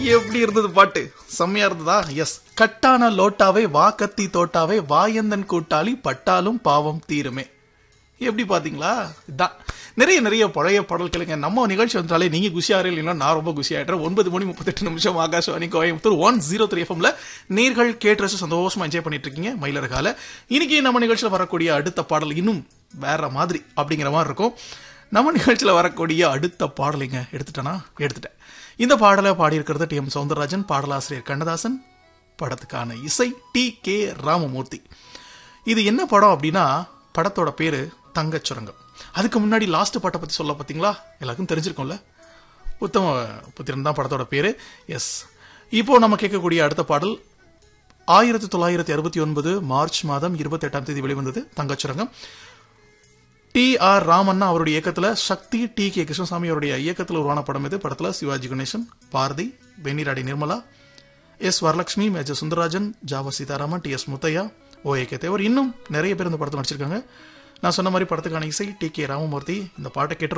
எப்படி இருந்தது பாட்டு செம்மையா இருந்ததா எஸ் கட்டான லோட்டாவே வா கத்தி தோட்டாவே வாயந்தன் கூட்டாளி பட்டாலும் பாவம் தீருமே எப்படி பாத்தீங்களா இதான் நிறைய நிறைய பழைய பாடல்களுங்க நம்ம நிகழ்ச்சி வந்தாலே நீங்க குஷியாரு இல்லைன்னா நான் ரொம்ப குஷியாயிட்டேன் ஒன்பது மணி முப்பத்தெட்டு நிமிஷம் Akashvani Coimbatore one zero three எஃப்எம்ல நேர்கள் கேட்டு ரசிச்சு சந்தோஷமா என்ஜாய் பண்ணிட்டு இருக்கீங்க மயிலர்கால இன்னைக்கு நம்ம நிகழ்ச்சியில வரக்கூடிய அடுத்த பாடல் இன்னும் வேற மாதிரி அப்படிங்கிற மாதிரி இருக்கும் நம்ம நிகழ்ச்சியில வரக்கூடிய அடுத்த பாடலைங்க எடுத்துட்டேனா எடுத்துட்டேன் இந்த பாடலை பாடியிருக்கிறது டி எம் சவுந்தரராஜன் பாடலாசிரியர் கண்ணதாசன் படத்துக்கான இசை டி கே ராமமூர்த்தி இது என்ன படம் அப்படின்னா படத்தோட பேரு தங்கச் சுரங்கம் அதுக்கு முன்னாடி லாஸ்ட் பாட்டை பத்தி சொல்ல பாத்தீங்களா எல்லாருக்கும் தெரிஞ்சிருக்கும்ல உத்தம புத்திரன் தான் படத்தோட பேரு எஸ் இப்போ நம்ம கேட்கக்கூடிய அடுத்த பாடல் ஆயிரத்தி தொள்ளாயிரத்தி அறுபத்தி ஒன்பது மார்ச் மாதம் இருபத்தி எட்டாம் தேதி வெளிவந்தது தங்கச்சுரங்கம் டி ஆர் ராமண்ணா அவருடைய இயக்கத்துல சக்தி டி கே கிருஷ்ணசாமி அவருடைய இயக்கத்தில் உருவான படம் இது படத்துல Sivaji Ganesan Bharathi Venniradai Nirmala S Varalakshmi major Sundararajan Javar Seetharaman T S Muthaiah O A K Devar இன்னும் நிறைய பேர் இந்த படத்தில் நடிச்சிருக்காங்க நான் சொன்ன மாதிரி படத்துக்கான இசை டி கே ராமமூர்த்தி இந்த பாட்டை கேட்டு